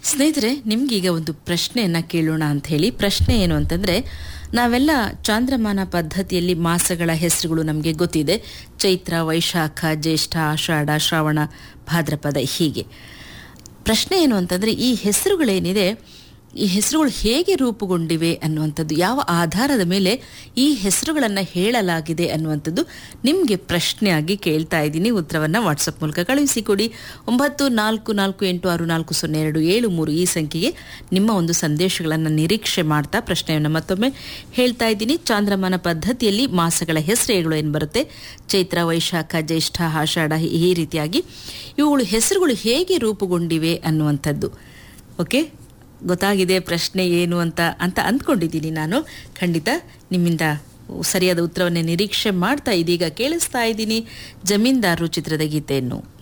ಸ್ನೇಹಿತರೆ ನಿಮ್ಗೀಗ ಒಂದು ಪ್ರಶ್ನೆಯನ್ನ ಕೇಳೋಣ ಅಂತ ಹೇಳಿ ಪ್ರಶ್ನೆ ಏನು ಅಂತಂದ್ರೆ ನಾವೆಲ್ಲ ಚಾಂದ್ರಮಾನ ಪದ್ಧತಿಯಲ್ಲಿ ಮಾಸಗಳ ಹೆಸರುಗಳು ನಮಗೆ ಗೊತ್ತಿದೆ ಚೈತ್ರ ವೈಶಾಖ ಜ್ಯೇಷ್ಠ ಆಷಾಢ ಶ್ರಾವಣ ಭಾದ್ರಪದ ಹೀಗೆ ಪ್ರಶ್ನೆ ಏನು ಅಂತಂದ್ರೆ ಈ ಹೆಸರುಗಳೇನಿದೆ ಈ ಹೆಸರುಗಳು ಹೇಗೆ ರೂಪುಗೊಂಡಿವೆ ಅನ್ನುವಂಥದ್ದು ಯಾವ ಆಧಾರದ ಮೇಲೆ ಈ ಹೆಸರುಗಳನ್ನು ಹೇಳಲಾಗಿದೆ ಅನ್ನುವಂಥದ್ದು ನಿಮಗೆ ಪ್ರಶ್ನೆಯಾಗಿ ಕೇಳ್ತಾ ಇದ್ದೀನಿ ಉತ್ತರವನ್ನು ವಾಟ್ಸಪ್ ಮೂಲಕ ಕಳುಹಿಸಿಕೊಡಿ ಒಂಬತ್ತು ನಾಲ್ಕು ನಾಲ್ಕು ಎಂಟು ಆರು ನಾಲ್ಕು ಸೊನ್ನೆ ಎರಡು ಏಳು ಮೂರು ಈ ಸಂಖ್ಯೆಗೆ ನಿಮ್ಮ ಒಂದು ಸಂದೇಶಗಳನ್ನು ನಿರೀಕ್ಷೆ ಮಾಡ್ತಾ ಪ್ರಶ್ನೆಯನ್ನು ಮತ್ತೊಮ್ಮೆ ಹೇಳ್ತಾ ಇದ್ದೀನಿ ಚಾಂದ್ರಮಾನ ಪದ್ಧತಿಯಲ್ಲಿ ಮಾಸಗಳ ಹೆಸರುಗಳು ಏನು ಬರುತ್ತೆ ಚೈತ್ರ ವೈಶಾಖ ಜ್ಯೇಷ್ಠ ಆಷಾಢ ಈ ರೀತಿಯಾಗಿ ಇವುಗಳು ಹೆಸರುಗಳು ಹೇಗೆ ರೂಪುಗೊಂಡಿವೆ ಅನ್ನುವಂಥದ್ದು ಓಕೆ ಗೊತ್ತಾಗಿದೆ ಪ್ರಶ್ನೆ ಏನು ಅಂತ ಅಂತ ಅಂದ್ಕೊಂಡಿದ್ದೀನಿ ನಾನು ಖಂಡಿತ ನಿಮ್ಮಿಂದ ಸರಿಯಾದ ಉತ್ತರವನ್ನೇ ನಿರೀಕ್ಷೆ ಮಾಡ್ತಾ ಇದೀಗ ಕೇಳಿಸ್ತಾ ಇದ್ದೀನಿ ಜಮೀನ್ದಾರರು ಚಿತ್ರದ ಗೀತೆಯನ್ನು